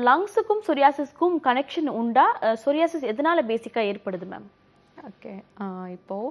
லங்ஸுக்கும் சொரியாசிஸ்க்கும் connection உண்டா psoriasis எதனால பேசிக்கா ஏற்படுது மேம் ஓகே இப்போது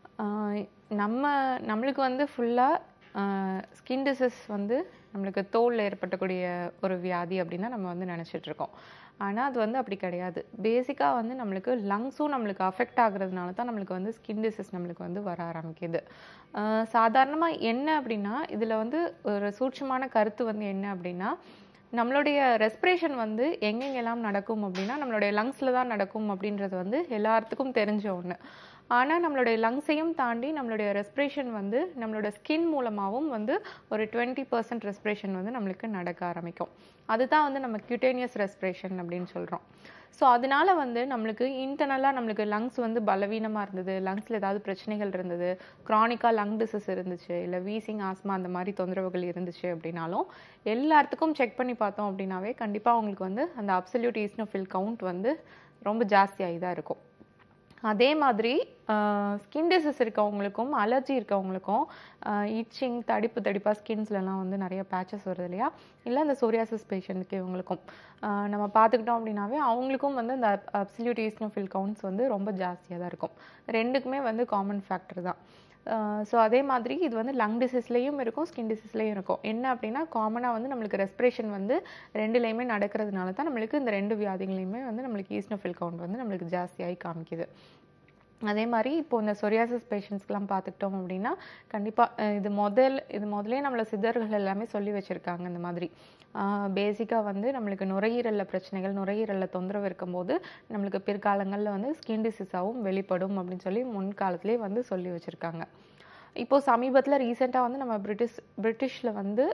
நம்ம நம்மளுக்கு வந்து ஃபுல்லாக ஸ்கின் டிசீஸ் வந்து நம்மளுக்கு தோலில் ஏற்படக்கூடிய ஒரு வியாதி அப்படின்னா நம்ம வந்து நினச்சிட்டு இருக்கோம் ஆனால் அது வந்து அப்படி கிடையாது பேசிக்காக வந்து நம்மளுக்கு லங்ஸும் நம்மளுக்கு அஃபெக்ட் ஆகுறதுனால தான் நம்மளுக்கு வந்து ஸ்கின் டிசீஸ் நம்மளுக்கு வந்து வர ஆரம்பிக்குது சாதாரணமாக என்ன அப்படின்னா இதில் வந்து ஒரு சூட்சமான கருத்து வந்து என்ன அப்படின்னா நம்மளுடைய ரெஸ்பிரேஷன் வந்து எங்கெங்கெல்லாம் நடக்கும் அப்படின்னா நம்மளுடைய லங்ஸில் தான் நடக்கும் அப்படின்றது வந்து எல்லாத்துக்கும் தெரிஞ்ச ஒன்று ஆனால் நம்மளுடைய லங்ஸையும் தாண்டி நம்மளுடைய ரெஸ்பிரேஷன் வந்து நம்மளோட ஸ்கின் மூலமாகவும் வந்து ஒரு டுவெண்ட்டி பர்சன்ட் ரெஸ்பிரேஷன் வந்து நம்மளுக்கு நடக்க ஆரம்பிக்கும் அதுதான் வந்து நம்ம கியூட்டேனியஸ் ரெஸ்பிரேஷன் அப்படின்னு சொல்கிறோம் ஸோ அதனால வந்து நம்மளுக்கு இன்டர்னலாக நம்மளுக்கு லங்ஸ் வந்து பலவீனமாக இருந்தது லங்ஸில் ஏதாவது பிரச்சனைகள் இருந்தது க்ரானிக்காக லங் டிசீஸ் இருந்துச்சு இல்லை வீசிங் ஆஸ்மா அந்த மாதிரி தொந்தரவுகள் இருந்துச்சு அப்படின்னாலும் எல்லாத்துக்கும் செக் பண்ணி பார்த்தோம் அப்படின்னாவே கண்டிப்பாக அவங்களுக்கு வந்து அந்த அப்சல்யூட் ஈஸ்னோஃபில் கவுண்ட் வந்து ரொம்ப ஜாஸ்தியாகி தான் இருக்கும் அதே மாதிரி ஸ்கின் டிசீஸ் இருக்கவங்களுக்கும் அலர்ஜி இருக்கவங்களுக்கும் இச்சிங் தடிப்பு தடிப்பாக ஸ்கின்ஸ்லலாம் வந்து நிறைய பேச்சஸ் வருது இல்லையா இல்லை அந்த சோரியாசிஸ் பேஷண்ட்டுக்கு இவங்களுக்கும் ஆஹ் நம்ம பார்த்துக்கிட்டோம் அப்படின்னாவே அவங்களுக்கும் வந்து அந்த அப்சல்யூட் ஈஸ்னோஃபில் கவுண்ட்ஸ் வந்து ரொம்ப ஜாஸ்தியாக தான் இருக்கும் ரெண்டுக்குமே வந்து காமன் ஃபேக்டர் தான் ஸோ அதே மாதிரி இது வந்து லங் டிசீஸ்லேயும் இருக்கும் ஸ்கின் டிசீஸ்லேயும் இருக்கும் என்ன அப்படின்னா காமனாக வந்து நம்மளுக்கு ரெஸ்பிரேஷன் வந்து ரெண்டுலேயுமே நடக்கிறதுனால தான் நம்மளுக்கு இந்த ரெண்டு வியாதிகளையுமே வந்து நம்மளுக்கு ஈஸ்னோஃபில் கவுண்ட் வந்து நம்மளுக்கு ஜாஸ்தியாகி காமிக்குது அதே மாதிரி இப்போ இந்த சொரியாசிஸ் பேஷண்ட்ஸ்க்கெலாம் பார்த்துக்கிட்டோம் அப்படின்னா கண்டிப்பாக இது முதல் இது முதலே நம்மளை சித்தர்கள் எல்லாமே சொல்லி வச்சுருக்காங்க இந்த மாதிரி பேசிக்காக வந்து நம்மளுக்கு நுரையீரலில் பிரச்சனைகள் நுரையீரலில் தொந்தரவு இருக்கும்போது நம்மளுக்கு பிற்காலங்களில் வந்து ஸ்கின் டிசீஸாகவும் வெளிப்படும் அப்படின்னு சொல்லி முன்காலத்திலே வந்து சொல்லி வச்சுருக்காங்க இப்போது சமீபத்தில் ரீசெண்டாக வந்து நம்ம பிரிட்டிஷ் பிரிட்டிஷில் வந்து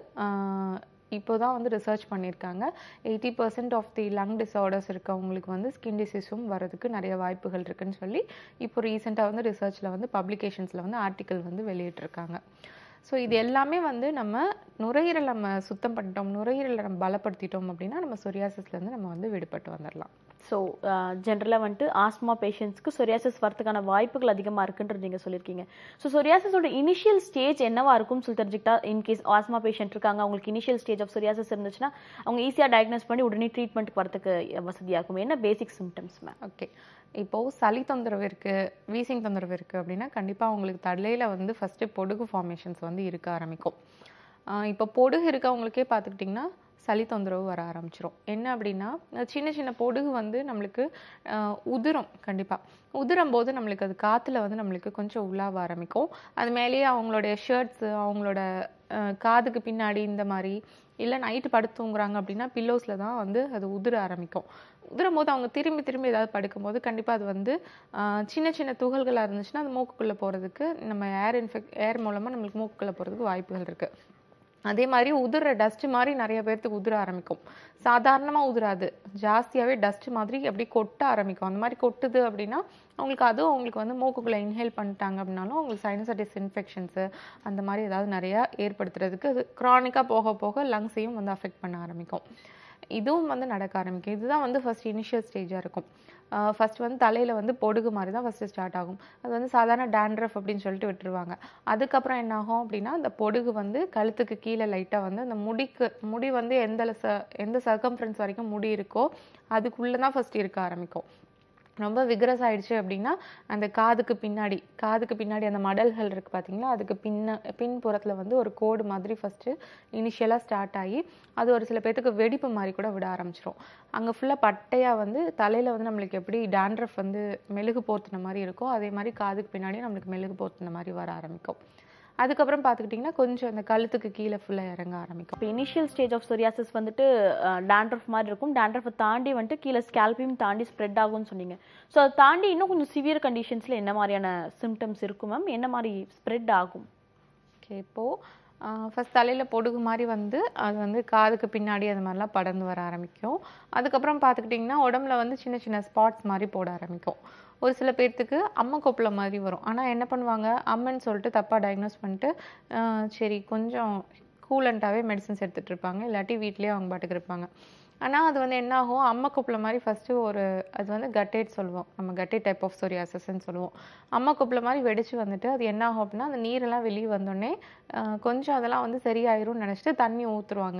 இப்போ தான் வந்து ரிசர்ச் பண்ணியிருக்காங்க eighty percent of the lung disorders இருக்கவங்களுக்கு வந்து ஸ்கின் டிசீஸும் வரதுக்கு நிறைய வாய்ப்புகள் இருக்குன்னு சொல்லி இப்போ ரீசெண்டாக வந்து ரிசர்ச்சில் வந்து பப்ளிகேஷன்ஸில் வந்து ஆர்டிக்கல் வந்து வெளியிட்டிருக்காங்க ஸோ இது எல்லாமே வந்து நம்ம நுரையீரல் நம்ம சுத்தம் பண்ணிட்டோம் நுரையீரலை நம்ம பலப்படுத்திட்டோம் அப்படின்னா நம்ம சொரியாசிஸ்லேருந்து நம்ம வந்து விடுபட்டு வந்துடலாம் ஸோ ஜென்ரலாக வந்துட்டு ஆஸ்மா பேஷண்ட்ஸ்க்கு சொரியாசிஸ் வரதுக்கான வாய்ப்புகள் அதிகமாக இருக்குன்றது நீங்கள் சொல்லியிருக்கீங்க ஸோ சொரியாசிஸோட இனிஷியல் ஸ்டேஜ் என்னவா இருக்கும்னு சொல்லி தெரிஞ்சுக்கிட்டா இன்கேஸ் ஆஸ்மா பேஷண்ட் இருக்காங்க அவங்களுக்கு இனிஷியல் ஸ்டேஜ் ஆஃப் சொரியாசிஸ் இருந்துச்சுன்னா அவங்க ஈஸியாக டயக்னோஸ் பண்ணி உடனே ட்ரீட்மெண்ட் வரதுக்கு வசதியாக இருக்கும் என்ன பேசிக் சிம்டம்ஸ் மேம் ஓகே இப்போது சளி தொந்தரவு இருக்குது வீசிங் தொந்தரவு இருக்குது அப்படின்னா கண்டிப்பாக அவங்களுக்கு தலையில் வந்து ஃபஸ்ட்டு பொடுகு ஃபார்மேஷன்ஸ் வந்து இருக்க ஆரம்பிக்கும் இப்போ பொடுகு இருக்கவங்களுக்கே பார்த்துக்கிட்டிங்கன்னா சளி தொந்தரவு வர ஆரம்பிச்சிரும் என்ன அப்படின்னா சின்ன சின்ன பொடுகு வந்து நம்மளுக்கு உதிரும் கண்டிப்பாக உதிரும் போது நம்மளுக்கு அது காற்றுல வந்து நம்மளுக்கு கொஞ்சம் உள்ளாக ஆரம்பிக்கும் அது மேலேயே அவங்களுடைய ஷர்ட்ஸு அவங்களோட காதுக்கு பின்னாடி இந்த மாதிரி இல்லை நைட்டு படுத்து தூங்குறாங்க அப்படின்னா பில்லோஸில் தான் வந்து அது உதிர ஆரம்பிக்கும் உதிரும் போது அவங்க திரும்பி திரும்பி ஏதாவது படுக்கும்போது கண்டிப்பாக அது வந்து சின்ன சின்ன துகள்களாக இருந்துச்சுன்னா அது மூக்குக்குள்ளே போகிறதுக்கு நம்ம ஏர் இன்ஃபெக்ட் ஏர் மூலமாக நம்மளுக்கு மூக்குக்குள்ளே போகிறதுக்கு வாய்ப்புகள் இருக்குது அதே மாதிரி உதிர டஸ்ட் மாதிரி நிறைய பேர்த்துக்கு உதிர ஆரம்பிக்கும் சாதாரணமாக உதிராது ஜாஸ்தியாகவே டஸ்ட் மாதிரி அப்படி கொட்ட ஆரம்பிக்கும் அந்த மாதிரி கொட்டுது அப்படின்னா அவங்களுக்கு அதுவும் அவங்களுக்கு வந்து மூக்குக்குள்ளே இன்ஹேல் பண்ணிட்டாங்க அப்படின்னாலும் அவங்களுக்கு சைனசைட்டிஸ் இன்ஃபெக்ஷன்ஸு அந்த மாதிரி ஏதாவது நிறையா ஏற்படுத்துறதுக்கு அது க்ரானிக்காக போக போக லங்ஸையும் வந்து அஃபெக்ட் பண்ண ஆரம்பிக்கும் இதுவும் வந்து நடக்க ஆரம்பிக்கும் இதுதான் வந்து ஃபர்ஸ்ட் இனிஷியல் ஸ்டேஜாக இருக்கும் ஃபர்ஸ்ட் வந்து தலையில் வந்து பொடுகு மாதிரி தான் ஃபஸ்ட்டு ஸ்டார்ட் ஆகும் அது வந்து சாதாரண டேண்ட்ரஃப் அப்படின்னு சொல்லிட்டு விட்டுருவாங்க அதுக்கப்புறம் என்ன ஆகும் அப்படின்னா அந்த பொடுகு வந்து கழுத்துக்கு கீழே லைட்டாக வந்து அந்த முடிக்கு முடி வந்து எந்த ச எந்த சர்க்கம்ஃபரன்ஸ் வரைக்கும் முடி இருக்கோ அதுக்குள்ளே தான் ஃபஸ்ட் இருக்க ஆரம்பிக்கும் ரொம்ப விக்ரஸ் ஆயிடுச்சு அப்படின்னா அந்த காதுக்கு பின்னாடி காதுக்கு பின்னாடி அந்த மடல்கள் இருக்குது பார்த்தீங்களா அதுக்கு பின்ன பின்புறத்தில் வந்து ஒரு கோடு மாதிரி ஃபஸ்ட்டு இனிஷியலாக ஸ்டார்ட் ஆகி அது ஒரு சில பேர்த்துக்கு வெடிப்பு மாதிரி கூட விட ஆரம்பிச்சிரும் அங்கே ஃபுல்லாக பட்டையாக வந்து தலையில் வந்து நம்மளுக்கு எப்படி டேண்ட்ரஃப் வந்து மெழுகு போர்த்தின மாதிரி இருக்கோ அதே மாதிரி காதுக்கு பின்னாடி நம்மளுக்கு மெழுகு போர்த்தின மாதிரி வர ஆரம்பிக்கும் அதுக்கப்புறம் பார்த்துக்கிட்டிங்கன்னா கொஞ்சம் அந்த கழுத்துக்கு கீழே ஃபுல்லாக இறங்க ஆரம்பிக்கும் இப்போ இனிஷியல் ஸ்டேஜ் ஆஃப் சொரியாசிஸ் வந்துட்டு டேண்ட்ரஃப் மாதிரி இருக்கும் டேண்ட்ரஃபை தாண்டி வந்துட்டு கீழே ஸ்கேல்பையும் தாண்டி ஸ்ப்ரெட் ஆகும்னு சொன்னீங்க ஸோ அதை தாண்டி இன்னும் கொஞ்சம் சிவியர் கண்டிஷன்ஸில் என்ன மாதிரியான சிம்டம்ஸ் இருக்கும் மேம் என்ன மாதிரி ஸ்ப்ரெட் ஆகும் ஓகே இப்போது ஃபஸ்ட் தலையில் பொடுகு மாதிரி வந்து அது வந்து காதுக்கு பின்னாடி அது மாதிரிலாம் படர்ந்து வர ஆரம்பிக்கும் அதுக்கப்புறம் பார்த்துக்கிட்டிங்கன்னா உடம்புல வந்து சின்ன சின்ன ஸ்பாட்ஸ் மாதிரி போட ஆரம்பிக்கும் ஒரு சில பேர்த்துக்கு அம்மை கொப்பளை மாதிரி வரும் ஆனால் என்ன பண்ணுவாங்க அம்மன்னு சொல்லிட்டு தப்பாக டயக்னோஸ் பண்ணிட்டு சரி கொஞ்சம் கூலண்ட்டாகவே மெடிசன்ஸ் எடுத்துகிட்டு இருப்பாங்க இல்லாட்டி வீட்லேயே அவங்க பாட்டுக்கு இருப்பாங்க ஆனால் அது வந்து என்ன ஆகும் அம்மை கொப்பளை மாதிரி ஃபஸ்ட்டு ஒரு அது வந்து கட்டேட் சொல்லுவோம் நம்ம கட்டேட் டைப் ஆஃப் சொரியாசஸ்ன்னு சொல்லுவோம் அம்மை கொப்பளை மாதிரி வெடிச்சு வந்துட்டு அது என்ன ஆகும் அப்படின்னா அந்த நீரெல்லாம் வெளியே வந்தோடனே கொஞ்சம் அதெல்லாம் வந்து சரியாயிரும்னு நினச்சிட்டு தண்ணி ஊற்றுருவாங்க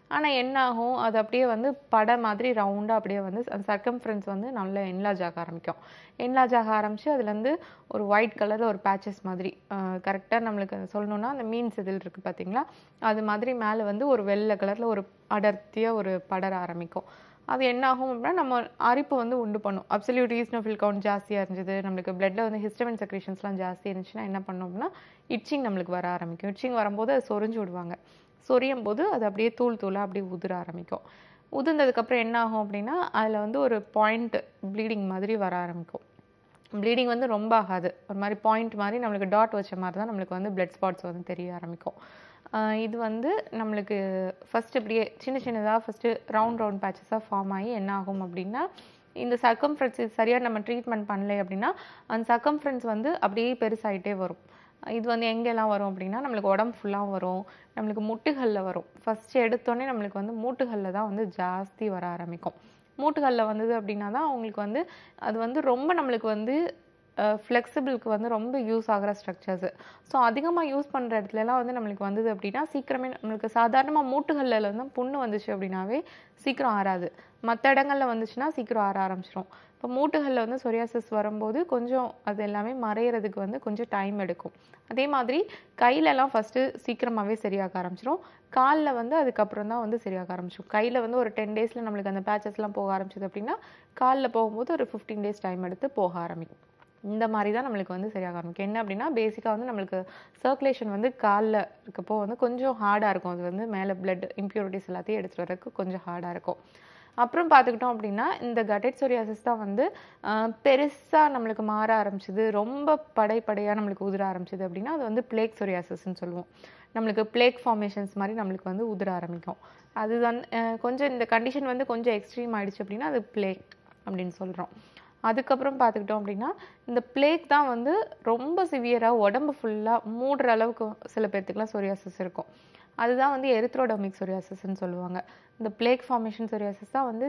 ஆனால் என்ன ஆகும் அது அப்படியே வந்து படை மாதிரி ரவுண்டாக அப்படியே வந்து அந்த சர்க்கம்ஃபரன்ஸ் வந்து நல்லா என்லார்ஜ் ஆக ஆரம்பிக்கும் என்லார்ஜ் ஆக ஆரம்பிச்சு அதுலேருந்து ஒரு ஒயிட் கலரில் ஒரு பேச்சஸ் மாதிரி கரெக்டாக நம்மளுக்கு அது சொல்லணும்னா அந்த மீன் செதில் இருக்குது பார்த்தீங்களா அது மாதிரி மேலே வந்து ஒரு வெள்ளை கலரில் ஒரு அடர்த்தியாக ஒரு படர ஆரம்பிக்கும் அது என்ன ஆகும் அப்படின்னா நம்ம அரிப்பு வந்து உண்டு பண்ணும் அப்சல்யூட் ஈஸ்னோஃபில் கவுண்ட் ஜாஸ்தியாக இருந்தது நம்மளுக்கு பிளட்ல வந்து ஹிஸ்டமின் செக்ரேஷன்ஸ்லாம் ஜாஸ்தி இருந்துச்சுன்னா என்ன பண்ணோம் அப்படின்னா இட்சிங் நம்மளுக்கு வர ஆரம்பிக்கும் இட்சிங் வரும்போது அது சொரிஞ்சு விடுவாங்க சொரியும் போது அது அப்படியே தூள் தூளாக அப்படியே உதிர ஆரம்பிக்கும் உதிர்ந்ததுக்கப்புறம் என்ன ஆகும் அப்படின்னா அதில் வந்து ஒரு பாயிண்ட் ப்ளீடிங் மாதிரி வர ஆரம்பிக்கும் ப்ளீடிங் வந்து ரொம்ப ஆகாது ஒரு மாதிரி பாயிண்ட் மாதிரி நம்மளுக்கு டாட் வச்ச மாதிரி தான் நம்மளுக்கு வந்து பிளட் ஸ்பாட்ஸ் வந்து தெரிய ஆரம்பிக்கும் ஆஹ் இது வந்து நம்மளுக்கு ஃபர்ஸ்ட் இப்படியே சின்ன சின்னதாக ஃபஸ்ட்டு ரவுண்ட் ரவுண்ட் பேச்சஸாக ஃபார்ம் ஆகி என்ன ஆகும் அப்படின்னா இந்த சர்க்கம்ஃபரன்ஸ் சரியாக நம்ம ட்ரீட்மெண்ட் பண்ணல அப்படின்னா அந்த சர்க்கம்ஃபரன்ஸ் வந்து அப்படியே பெருசாயிட்டே வரும் இது வந்து எங்கெல்லாம் வரும் அப்படின்னா நம்மளுக்கு உடம்பு ஃபுல்லாக வரும் நம்மளுக்கு முட்டுகளில் வரும் ஃபஸ்ட்டு எடுத்தோடனே நம்மளுக்கு வந்து மூட்டுகளில் தான் வந்து ஜாஸ்தி வர ஆரம்பிக்கும் மூட்டுகளில் வந்தது அப்படின்னா தான் அவங்களுக்கு வந்து அது வந்து ரொம்ப நம்மளுக்கு வந்து ஃப்ளெக்சிபிளுக்கு வந்து ரொம்ப யூஸ் ஆகிற ஸ்ட்ரக்சர்ஸு ஸோ அதிகமாக யூஸ் பண்ணுற இடத்துலலாம் வந்து நம்மளுக்கு வந்தது அப்படின்னா சீக்கிரமே நம்மளுக்கு சாதாரணமாக மூட்டுகளில் வந்து புண்ணு வந்துச்சு அப்படின்னாவே சீக்கிரம் ஆறாது மற்ற இடங்கள்ல வந்துச்சுன்னா சீக்கிரம் ஆற ஆரம்பிச்சிரும் இப்போ மூட்டுகளில் வந்து சொரியாசிஸ் வரும்போது கொஞ்சம் அது எல்லாமே மறையிறதுக்கு வந்து கொஞ்சம் டைம் எடுக்கும் அதே மாதிரி கையிலலாம் ஃபஸ்ட்டு சீக்கிரமாகவே சரியாக ஆரம்பிச்சிரும் காலில் வந்து அதுக்கப்புறம் தான் வந்து சரியாக ஆரம்பிச்சிடும் கையில் வந்து ஒரு டென் டேஸில் நம்மளுக்கு அந்த பேச்சஸ்லாம் போக ஆரம்பிச்சது அப்படின்னா காலில் போகும்போது ஒரு ஃபிஃப்டீன் டேஸ் டைம் எடுத்து போக ஆரம்பிக்கும் இந்த மாதிரி தான் நம்மளுக்கு வந்து சரியாக ஆரம்பிக்கும் என்ன அப்படின்னா பேசிக்காக வந்து நம்மளுக்கு சர்க்குலேஷன் வந்து காலில் இருக்கப்போ வந்து கொஞ்சம் ஹார்டாக இருக்கும் அது வந்து மேலே பிளட் இம்ப்யூரிட்டிஸ் எல்லாத்தையும் எடுத்துகிட்டு வரதுக்கு கொஞ்சம் ஹார்டாக இருக்கும் அப்புறம் பார்த்துக்கிட்டோம் அப்படின்னா இந்த கட்டட் சொரியாசிஸ் தான் வந்து பெருசாக நம்மளுக்கு மாற ஆரம்பிச்சது ரொம்ப படை படையாக நம்மளுக்கு உதிர ஆரம்பிச்சது அப்படின்னா அது வந்து பிளேக் சொரியாசிஸ்ன்னு சொல்லுவோம் நம்மளுக்கு பிளேக் ஃபார்மேஷன்ஸ் மாதிரி நம்மளுக்கு வந்து உதிர ஆரம்பிக்கும் அது வந்து அஹ், கொஞ்சம் இந்த கண்டிஷன் வந்து கொஞ்சம் எக்ஸ்ட்ரீம் ஆயிடுச்சு அப்படின்னா அது பிளேக் அப்படின்னு சொல்கிறோம் அதுக்கப்புறம் பார்த்துக்கிட்டோம் அப்படின்னா இந்த பிளேக் தான் வந்து ரொம்ப சிவியராக உடம்பு ஃபுல்லாக மூடுற அளவுக்கு சில பேர்த்துக்குலாம் சொரியாசிஸ் இருக்கும் அதுதான் வந்து எரித்ரோடோமிக் சொரியாசிஸ்ன்னு சொல்லுவாங்க இந்த பிளேக் ஃபார்மேஷன் சொரியாசிஸ் தான் வந்து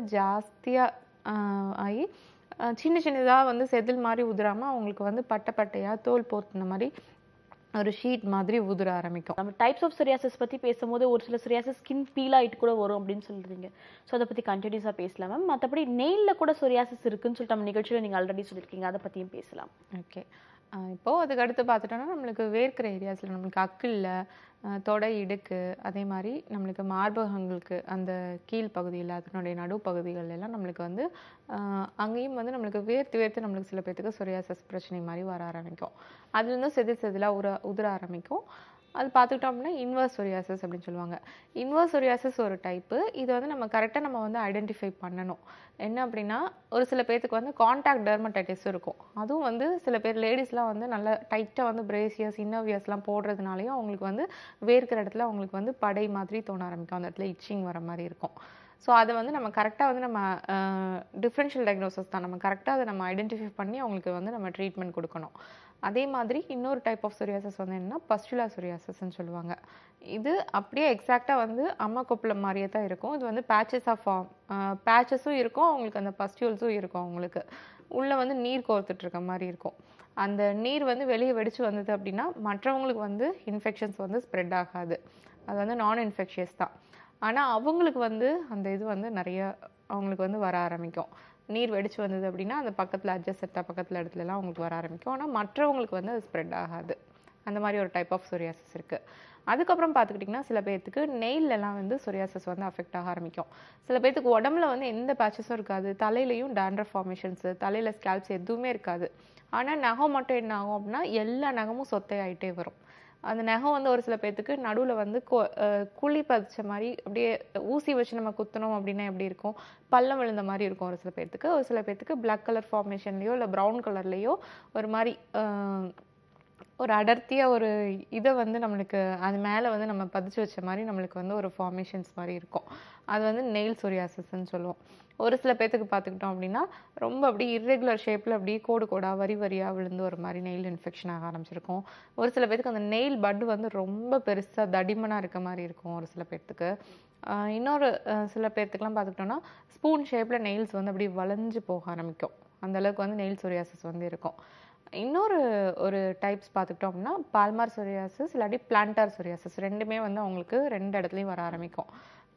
ஜாஸ்தியாக ஆகி அஹ், சின்ன சின்னதாக வந்து செதில் மாதிரி உதிராமல் அவங்களுக்கு வந்து பட்டை பட்டையாக தோல் போர்த்துன மாதிரி ஒரு ஷீட் மாதிரி உதிர ஆரம்பிக்கும் நம்ம டைப்ஸ் ஆஃப் சொரியாசிஸ் பத்தி பேசும்போது ஒரு சில சொரியாசிஸ் ஸ்கின் பீல் ஆயிட்டு கூட வரும் அப்படின்னு சொல்றீங்க ஸோ அதை பத்தி கண்டினியூஸா பேசலாம் மேம் மற்றபடி நெயில்ல கூட சொரியாசிஸ் இருக்குன்னு சொல்லிட்டு நம்ம நிகழ்ச்சியில நீங்க ஆல்ரெடி சொல்லியிருக்கீங்க அதை பத்தியும் பேசலாம் ஓகே இப்போ அதுக்கு அடுத்து பார்த்துட்டோம்னா நம்மளுக்கு வேர்க்கிற ஏரியாஸில் நம்மளுக்கு அக்கில்ல அஹ், தொடை இடுக்கு அதே மாதிரி நம்மளுக்கு மார்பகங்களுக்கு அந்த கீழ் பகுதியில் அதனுடைய நடுப்பகுதிகள் எல்லாம் நம்மளுக்கு வந்து அஹ், அங்கேயும் வந்து நம்மளுக்கு வேர்த்து வேர்த்து நம்மளுக்கு சில பேர்த்துக்கு சொரியாசஸ் பிரச்சனை மாதிரி வர ஆரம்பிக்கும் அதுலேருந்து செதில் செதிலாக உர உதிர ஆரம்பிக்கும் அது பார்த்துக்கிட்டோம் அப்படின்னா இன்வர்ஸ் சொரியாசஸ் அப்படின்னு சொல்லுவாங்க இன்வர்ஸ் சொரியாசஸ் ஒரு டைப்பு இது வந்து நம்ம கரெக்டாக நம்ம வந்து ஐடென்டிஃபை பண்ணணும் என்ன அப்படின்னா ஒரு சில பேர்த்துக்கு வந்து காண்டாக்ட் டெர்மடைட்டிஸ் இருக்கும் அதுவும் வந்து சில பேர் லேடிஸ்லாம் வந்து நல்லா டைட்டாக வந்து பிரேசியஸ் இன்னோவியர்ஸ்லாம் போடுறதுனாலையும் அவங்களுக்கு வந்து வேர்க்கிற இடத்துல அவங்களுக்கு வந்து படை மாதிரி தோண ஆரம்பிக்கும் அந்த இடத்துல இச்சிங் வர மாதிரி இருக்கும் ஸோ அதை வந்து நம்ம கரெக்டாக வந்து நம்ம டிஃப்ரென்ஷியல் டயக்னோசிஸ் தான் நம்ம கரெக்டாக அதை நம்ம ஐடென்டிஃபை பண்ணி அவங்களுக்கு வந்து நம்ம ட்ரீட்மெண்ட் கொடுக்கணும் அதே மாதிரி இன்னொரு டைப் ஆஃப் சொரியாசஸ் வந்து என்னன்னா பஸ்டுலா சொரியாசஸ்ன்னு சொல்லுவாங்க இது அப்படியே எக்ஸாக்டாக வந்து அம்மா கொப்பளம் மாதிரியே தான் இருக்கும் இது வந்து பேச்சஸ் ஆஃப் ஃபார்ம் பேச்சஸும் இருக்கும் அவங்களுக்கு அந்த பஸ்டியூல்ஸும் இருக்கும் அவங்களுக்கு உள்ளே வந்து நீர் கோர்த்துட்டு இருக்க மாதிரி இருக்கும் அந்த நீர் வந்து வெளியே வெடிச்சு வந்தது அப்படின்னா மற்றவங்களுக்கு வந்து இன்ஃபெக்ஷன்ஸ் வந்து ஸ்ப்ரெட் ஆகாது அது வந்து நான் இன்ஃபெக்ஷியஸ் தான் ஆனால் அவங்களுக்கு வந்து அந்த இது வந்து நிறைய அவங்களுக்கு வந்து வர ஆரம்பிக்கும் நீர் வெடிச்சு வந்தது அப்படின்னா அந்த பக்கத்தில் அட்ஜஸ்டா பக்கத்தில் இடத்துலலாம் அவங்களுக்கு வர ஆரம்பிக்கும் ஆனால் மற்றவங்களுக்கு வந்து அது ஸ்ப்ரெட் ஆகாது அந்த மாதிரி ஒரு டைப் ஆஃப் சொரியாசிஸ் இருக்குது அதுக்கப்புறம் பார்த்துக்கிட்டிங்கன்னா சில பேர்த்துக்கு நெயிலெல்லாம் வந்து சொரியாசிஸ் வந்து அஃபெக்ட் ஆக ஆரம்பிக்கும் சில பேர்த்துக்கு உடம்புல வந்து எந்த பேச்சஸும் இருக்காது தலையிலையும் டேண்ட்ரஃப் ஃபார்மேஷன்ஸு தலையில் ஸ்கேல்ப்ஸ் எதுவுமே இருக்காது ஆனால் நகம் மட்டும் என்ன ஆகும் அப்படின்னா எல்லா நகமும் சொத்தையாயிட்டே வரும் அந்த நகம் வந்து ஒரு சில பேர்த்துக்கு நடுவில் வந்து கொ- அஹ் குழி பதிச்ச மாதிரி அப்படியே ஊசி வச்சு நம்ம குத்தணும் அப்படின்னா எப்படி இருக்கும் பள்ளம் விழுந்த மாதிரி இருக்கும் ஒரு சில பேர்த்துக்கு ஒரு சில பேர்த்துக்கு பிளாக் கலர் ஃபார்மேஷன்லேயோ இல்லை ப்ரௌன் கலர்லேயோ ஒரு மாதிரி அஹ், ஒரு அடர்த்தியாக ஒரு இதை வந்து நம்மளுக்கு அது மேலே வந்து நம்ம பதிச்சு வச்ச மாதிரி நம்மளுக்கு வந்து ஒரு ஃபார்மேஷன்ஸ் மாதிரி இருக்கும் அது வந்து நெயில் சொரியாசிஸ்ன்னு சொல்லுவோம் ஒரு சில பேர்த்துக்கு பார்த்துக்கிட்டோம் அப்படின்னா ரொம்ப அப்படியே இர்ரெகுலர் ஷேப்பில் அப்படியே கோடு கோடா வரி வரியாக விழுந்து ஒரு மாதிரி நெயில் இன்ஃபெக்ஷன் ஆக ஆரம்பிச்சிருக்கும் ஒரு சில பேர்த்துக்கு அந்த நெயில் பட் வந்து ரொம்ப பெருசாக தடிமனாக இருக்க மாதிரி இருக்கும் ஒரு சில பேர்த்துக்கு ஆஹ் இன்னொரு ஆஹ் சில பேர்த்துக்குலாம் பார்த்துக்கிட்டோம்னா ஸ்பூன் ஷேப்பில் நெயில்ஸ் வந்து அப்படியே வளைஞ்சு போக ஆரம்பிக்கும் அந்த அளவுக்கு வந்து நெயில் சொரியாசிஸ் வந்து இருக்கும் இன்னொரு ஒரு டைப்ஸ் பார்த்துக்கிட்டோம் அப்படின்னா பால்மார் சொரியாசிஸ் இல்லாட்டி பிளான்டார் சொரியாசிஸ் ரெண்டுமே வந்து அவங்களுக்கு ரெண்டு இடத்துலையும் வர ஆரம்பிக்கும்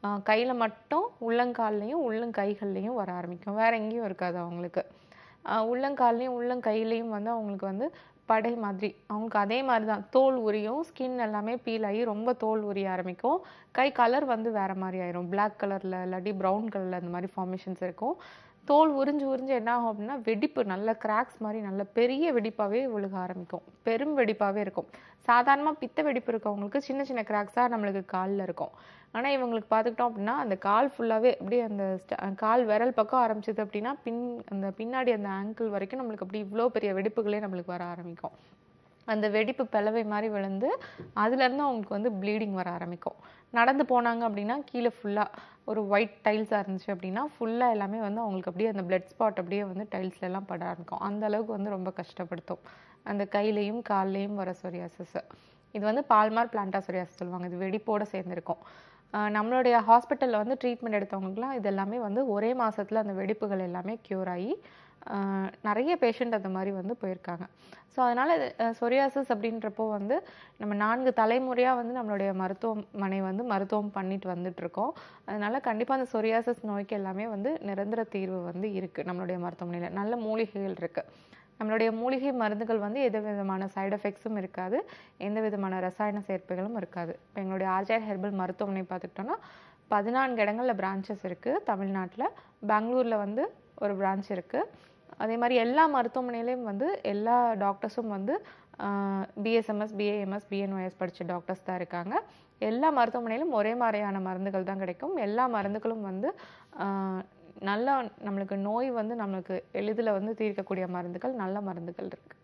கையில் மட்டும் உள்ளங்கால்லையும் உள்ளங்கைகள்லையும் வர ஆரம்பிக்கும் வேற எங்கேயும் இருக்காது அவங்களுக்கு ஆஹ் உள்ளங்கால்லையும் உள்ளங்கையிலையும் வந்து அவங்களுக்கு வந்து படை மாதிரி அவங்களுக்கு அதே மாதிரி தான் தோல் உரியும் ஸ்கின் எல்லாமே பீல் ஆகி ரொம்ப தோல் உரிய ஆரம்பிக்கும் கை கலர் வந்து வேற மாதிரி ஆயிரும் Black கலரில் இல்லாட்டி ப்ரௌன் கலரில் அந்த மாதிரி ஃபார்மேஷன்ஸ் இருக்கும் தோல் உறிஞ்சு உறிஞ்சு என்ன ஆகும் அப்படின்னா வெடிப்பு நல்ல கிராக்ஸ் மாதிரி நல்ல பெரிய வெடிப்பாகவே விழுக ஆரம்பிக்கும் பெரும் வெடிப்பாகவே இருக்கும் சாதாரணமாக பித்த வெடிப்பு இருக்கவங்களுக்கு சின்ன சின்ன கிராக்ஸாக நம்மளுக்கு காலில் இருக்கும் ஆனால் இவங்களுக்கு பார்த்துக்கிட்டோம் அப்படின்னா அந்த கால் ஃபுல்லாகவே அப்படியே அந்த sta- கால் விரல் பக்கம் ஆரம்பிச்சது அப்படின்னா பின் அந்த பின்னாடி அந்த ஆங்கிள் வரைக்கும் நம்மளுக்கு அப்படி இவ்வளோ பெரிய வெடிப்புகளே நம்மளுக்கு வர ஆரம்பிக்கும் அந்த வெடிப்பு பிளவை மாதிரி விழுந்து அதுலேருந்து அவங்களுக்கு வந்து ப்ளீடிங் வர ஆரம்பிக்கும் நடந்து போனாங்க அப்படின்னா கீழே ஃபுல்லாக ஒரு ஒயிட் டைல்ஸாக இருந்துச்சு அப்படின்னா ஃபுல்லாக எல்லாமே வந்து அவங்களுக்கு அப்படியே அந்த பிளட் ஸ்பாட் அப்படியே வந்து டைல்ஸ்ல எல்லாம் பட ஆரம்பிக்கும் அந்த அளவுக்கு வந்து ரொம்ப கஷ்டப்படுத்தும் அந்த கையிலையும் கால்லையும் வர சொரியாசிஸ் இது வந்து பால்மார் பிளான்டா சொரியாசிஸ் சொல்லுவாங்க இது வெடிப்போட சேர்ந்துருக்கும் ஆஹ் நம்மளுடைய ஹாஸ்பிட்டலில் வந்து ட்ரீட்மெண்ட் எடுத்தவங்களுக்குலாம் இது எல்லாமே வந்து ஒரே மாசத்துல அந்த வெடிப்புகள் எல்லாமே க்யூர் ஆகி ஆஹ் நிறைய பேஷண்ட் அந்த மாதிரி வந்து போயிருக்காங்க ஸோ அதனால் சொரியாசிஸ் அப்படின்றப்போ வந்து நம்ம நான்கு தலைமுறையாக வந்து நம்மளுடைய மருத்துவமனை வந்து மருத்துவம் பண்ணிட்டு வந்துட்டு இருக்கோம் அதனால கண்டிப்பாக அந்த சொரியாசிஸ் நோய்க்கு எல்லாமே வந்து நிரந்தர தீர்வு வந்து இருக்குது நம்மளுடைய மருத்துவமனையில் நல்ல மூலிகைகள் இருக்குது நம்மளுடைய மூலிகை மருந்துகள் வந்து எந்த விதமான சைடு எஃபெக்ட்ஸும் இருக்காது எந்த விதமான ரசாயன சேர்ப்புகளும் இருக்காது இப்போ எங்களுடைய ஆர்ஜிஆர் ஹெர்பல் மருத்துவமனை பார்த்துக்கிட்டோம்னா பதினான்கு இடங்களில் பிரான்ச்சஸ் இருக்குது தமிழ்நாட்டில் பெங்களூரில் வந்து ஒரு பிரான்ச் இருக்குது அதே மாதிரி எல்லா மருத்துவமனையிலையும் வந்து எல்லா டாக்டர்ஸும் வந்து பிஎஸ்எம்எஸ் பிஏஎம்எஸ் பிஎன்ஒஎஸ் படித்த டாக்டர்ஸ் தான் இருக்காங்க எல்லா மருத்துவமனையிலும் ஒரே மாதிரியான மருந்துகள் தான் கிடைக்கும் எல்லா மருந்துகளும் வந்து ஆஹ் நல்ல நம்மளுக்கு நோய் வந்து நம்மளுக்கு எளிதில் வந்து தீர்க்கக்கூடிய மருந்துகள் நல்ல மருந்துகள் இருக்குது